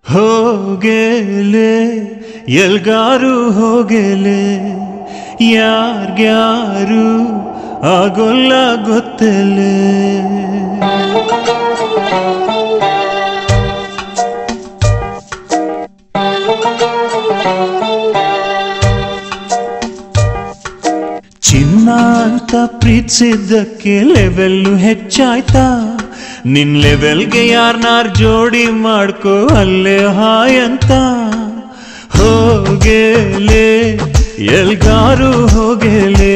ಹೋಗೆಲೆ ಎಲ್ಗಾರು ಹೋಗೆಲೆ ಯಾರ್ಗ್ಯಾರು ಆಗೋಲ್ಲ ಗೊತ್ತಲೆ ಚಿನ್ನ ಅಂತ ಪ್ರೀತಿಸಿದ್ದಕ್ಕೆ ಲೆವೆಲ್ಲು ಹೆಚ್ಚಾಯ್ತಾ ನಿನ್ ಲೆವೆಲ್ಗೆ ಯಾರ್ನಾರ್ ಜೋಡಿ ಮಾಡ್ಕೋ ಅಲ್ಲೇ ಹಾಯ್ ಅಂತ ಹೋಗೆಲೆ ಎಲ್ಗಾರು ಹೋಗೆಲೆ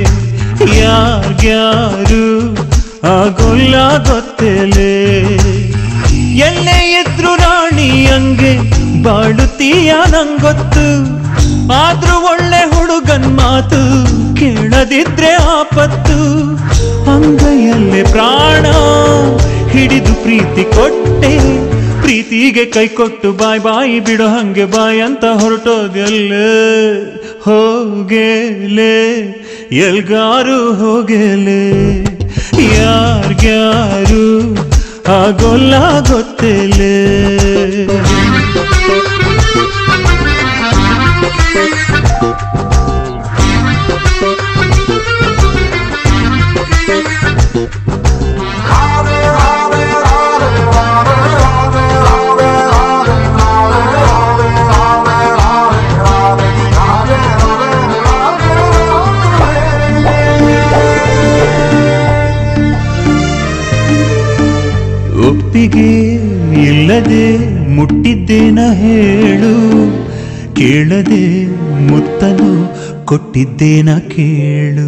ಯಾರ್ಗ್ಯಾರು ಆಗೋಲ್ಲ ಗೊತ್ತೇಲೆ ಎಲ್ಲೇ ಇದ್ರು ರಾಣಿ ಹಂಗೆ ಬಾಳುತ್ತೀಯ ನಂಗೊತ್ತು ಆದ್ರೂ ಒಳ್ಳೆ ಹುಡುಗನ್ ಮಾತು ಕೇಳದಿದ್ರೆ ಆಪತ್ತು ಅಂಗೈಯಲ್ಲೇ ಪ್ರಾಣ ಹಿಡಿದು ಪ್ರೀತಿ ಕೊಟ್ಟೆ ಪ್ರೀತಿಗೆ ಕೈ ಕೊಟ್ಟು ಬಾಯ್ ಬಾಯಿ ಬಿಡು ಹಂಗೆ ಬಾಯ್ ಅಂತ ಹೊರಟೋದೆಲ್ಲೇ ಹೋಗೆಲೆ ಎಲ್ಗಾರು ಹೋಗೆಲೆ ಯಾರ್ಗ್ಯಾರು ಆಗೋಲ್ಲ ಗೊತ್ತೇಲೆ ಒಪ್ಪಿಗೆ ಇಲ್ಲದೆ ಮುಟ್ಟಿದ್ದೇನ ಹೇಳು ಕೇಳದೆ ಮುತ್ತನು ಕೊಟ್ಟಿದ್ದೇನ ಕೇಳು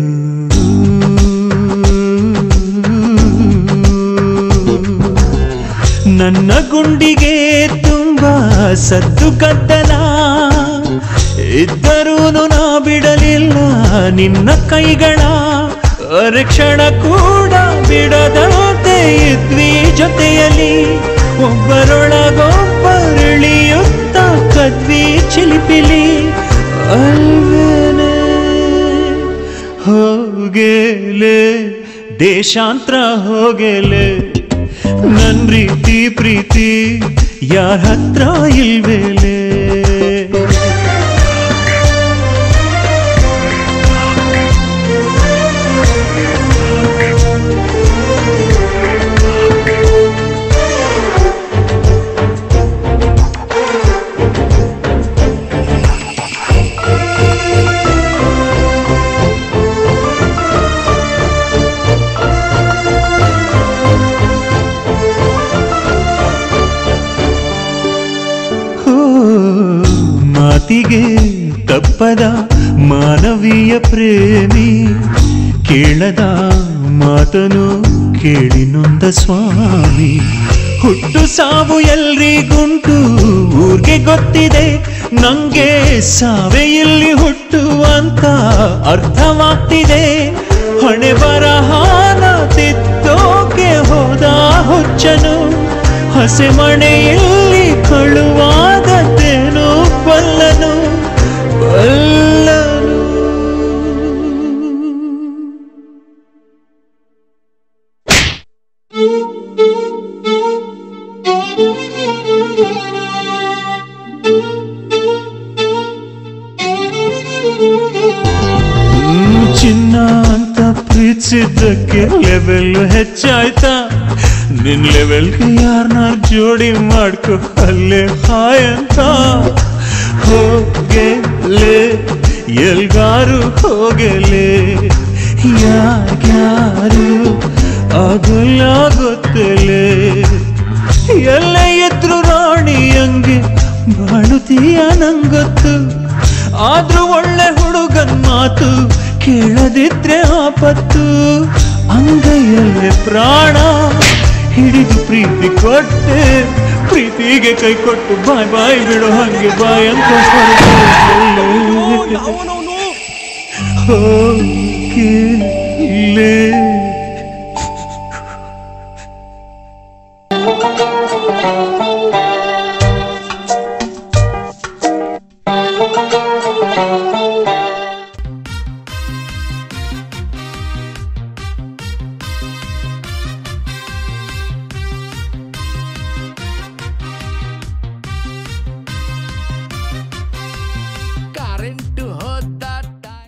ನನ್ನ ಗುಂಡಿಗೆ ತುಂಬ ಸದ್ದು ಕದ್ದಲ ಇದ್ದರೂ ನಾ ಬಿಡಲಿಲ್ಲ ನಿನ್ನ ಕೈಗಳ ಅರಕ್ಷಣ ಕೂಡ ಬಿಡದಂತೆ ಇದ್ವಿ ಜೊತೆಯಲ್ಲಿ ಒಬ್ಬರೊಳಗೊಬ್ಬರಳಿಯುತ್ತ ಕದ್ವಿ ಚಿಲಿಪಿಲಿ ಅಲ್ವೇನೆ ಹೋಗೆಲೆ ದೇಶಾಂತರ ಹೋಗೆಲೆ ನನ್ ರೀತಿ ಪ್ರೀತಿ ಯಾರ ಹತ್ರ ಇಲ್ವೇಲೆ ಹೋ, ಮಾತಿಗೆ ತಪ್ಪದ ಮಾನವೀಯ ಪ್ರೇಮಿ ಕೇಳದ ಮಾತನು ಕೇಳಿ ನೊಂದ ಸ್ವಾಮಿ ಹುಟ್ಟು ಸಾವು ಎಲ್ರಿಗುಂಟು ಊರ್ಗೆ ಗೊತ್ತಿದೆ ನಂಗೆ ಸಾವೇ ಇಲ್ಲಿ ಹುಟ್ಟು ಅಂತ ಅರ್ಥವಾಗ್ತಿದೆ ಹಣೆ ಬರಹಾನ ತಿದ್ದೋಕೆ ಹೋದ ಹುಚ್ಚನು ಹಸೆ ಮಣೆಯಲ್ಲಿ ಕಳುವಾದದ್ದೇನು ಬಲ್ಲನು ಬಲ್ಲನು ಹ್ಮ್, ಚಿನ್ನ ಅಂತ ಪ್ರೀತಿಸಿದ್ದಕ್ಕೆ ಲೆವೆಲ್ ಹೆಚ್ಚಾಯ್ತಾ ನಿನ್ ಲೆವೆಲ್ಗೆ ಯಾರನ್ನಾರು ಜೋಡಿ ಮಾಡ್ಕೊ ಅಲ್ಲೇ ಹಾಯ್ ಅಂತ ಹೋಗೆಲೆ ಎಲ್ಗಾರು ಹೋಗೆಲೆ ಯಾರ್ಯಾರು ಆಗಲ್ಲ ಗೊತ್ತಲೆ ಎಲ್ಲೇ ಎದ್ರು ರಾಣಿ ಹಂಗೆ ಬಾಳುತ್ತೀಯ ನಂಗೊತ್ತು ಆದ್ರೂ ಒಳ್ಳೆ ಹುಡುಗನ್ ಮಾತು ಕೇಳದಿದ್ರೆ ಆಪತ್ತು ಅಂಗೈಯಲ್ಲೇ ಪ್ರಾಣ ಹಿಡಿದು ಪ್ರೀತಿ ಕೊಟ್ಟೆ ಪ್ರೀತಿಗೆ ಕೈ ಕೊಟ್ಟು ಬಾಯ್ ಬಾಯ್ ಬಿಡು ಹಂಗೆ ಬಾಯ್ ಅಂತ ಹೊರಟು ಹೋಗಿಲೆ